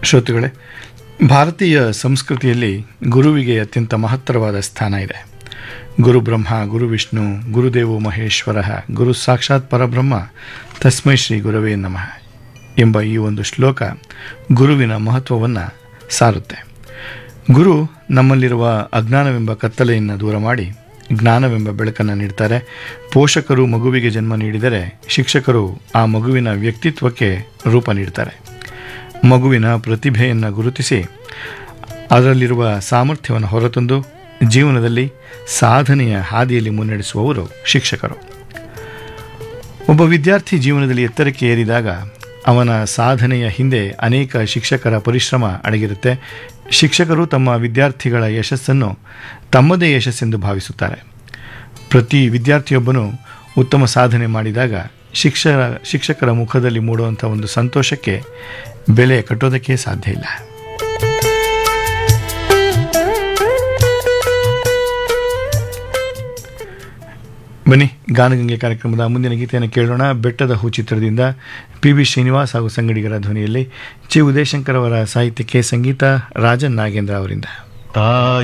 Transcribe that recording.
ಶ್ರೋತೃಗಳೇ ಭಾರತೀಯ ಸಂಸ್ಕೃತಿಯಲ್ಲಿ ಗುರುವಿಗೆ ಅತ್ಯಂತ ಮಹತ್ತರವಾದ ಸ್ಥಾನ ಇದೆ ಗುರು ಬ್ರಹ್ಮ ಗುರು ವಿಷ್ಣು ಗುರುದೇವೋ ಮಹೇಶ್ವರ ಗುರು ಸಾಕ್ಷಾತ್ ಪರಬ್ರಹ್ಮ ತಸ್ಮೈ ಶ್ರೀ ಗುರವೇ ನಮಃ ಎಂಬ ಈ ಒಂದು ಶ್ಲೋಕ ಗುರುವಿನ ಮಹತ್ವವನ್ನು ಸಾರುತ್ತೆ ಗುರು ನಮ್ಮಲ್ಲಿರುವ ಅಜ್ಞಾನವೆಂಬ ಕತ್ತಲೆಯನ್ನು ದೂರ ಮಾಡಿ ಜ್ಞಾನವೆಂಬ ಬೆಳಕನ್ನು ನೀಡ್ತಾರೆ ಪೋಷಕರು ಮಗುವಿಗೆ ಜನ್ಮ ನೀಡಿದರೆ ಶಿಕ್ಷಕರು ಆ ಮಗುವಿನ ವ್ಯಕ್ತಿತ್ವಕ್ಕೆ ರೂಪ ನೀಡ್ತಾರೆ ಮಗುವಿನ ಪ್ರತಿಭೆಯನ್ನು ಗುರುತಿಸಿ ಅದರಲ್ಲಿರುವ ಸಾಮರ್ಥ್ಯವನ್ನು ಹೊರತಂದು ಜೀವನದಲ್ಲಿ ಸಾಧನೆಯ ಹಾದಿಯಲ್ಲಿ ಮುನ್ನಡೆಸುವವರು ಶಿಕ್ಷಕರು ಒಬ್ಬ ವಿದ್ಯಾರ್ಥಿ ಜೀವನದಲ್ಲಿ ಎತ್ತರಕ್ಕೆ ಏರಿದಾಗ ಅವನ ಸಾಧನೆಯ ಹಿಂದೆ ಅನೇಕ ಶಿಕ್ಷಕರ ಪರಿಶ್ರಮ ಅಡಗಿರುತ್ತೆ ಶಿಕ್ಷಕರು ತಮ್ಮ ವಿದ್ಯಾರ್ಥಿಗಳ ಯಶಸ್ಸನ್ನು ತಮ್ಮದೇ ಯಶಸ್ಸೆಂದು ಭಾವಿಸುತ್ತಾರೆ ಪ್ರತಿ ವಿದ್ಯಾರ್ಥಿಯೊಬ್ಬನು ಉತ್ತಮ ಸಾಧನೆ ಮಾಡಿದಾಗ ಶಿಕ್ಷ ಶಿಕ್ಷಕರ ಮುಖದಲ್ಲಿ ಮೂಡುವಂಥ ಒಂದು ಸಂತೋಷಕ್ಕೆ ಬೆಲೆ ಕಟ್ಟೋದಕ್ಕೆ ಸಾಧ್ಯ ಇಲ್ಲ ಬನ್ನಿ ಗಾನಗಂಗೆ ಕಾರ್ಯಕ್ರಮದ ಮುಂದಿನ ಗೀತೆಯನ್ನು ಕೇಳೋಣ ಬೆಟ್ಟದ ಹೂ ಚಿತ್ರದಿಂದ ಪಿ ಬಿ ಶ್ರೀನಿವಾಸ್ ಹಾಗೂ ಸಂಗಡಿಗರ ಧ್ವನಿಯಲ್ಲಿ ಚಿ ಉದಯಶಂಕರ್ ಅವರ ಸಾಹಿತ್ಯಕ್ಕೆ ಸಂಗೀತ ರಾಜನ್ ನಾಗೇಂದ್ರ ಅವರಿಂದ ತಾಯಿ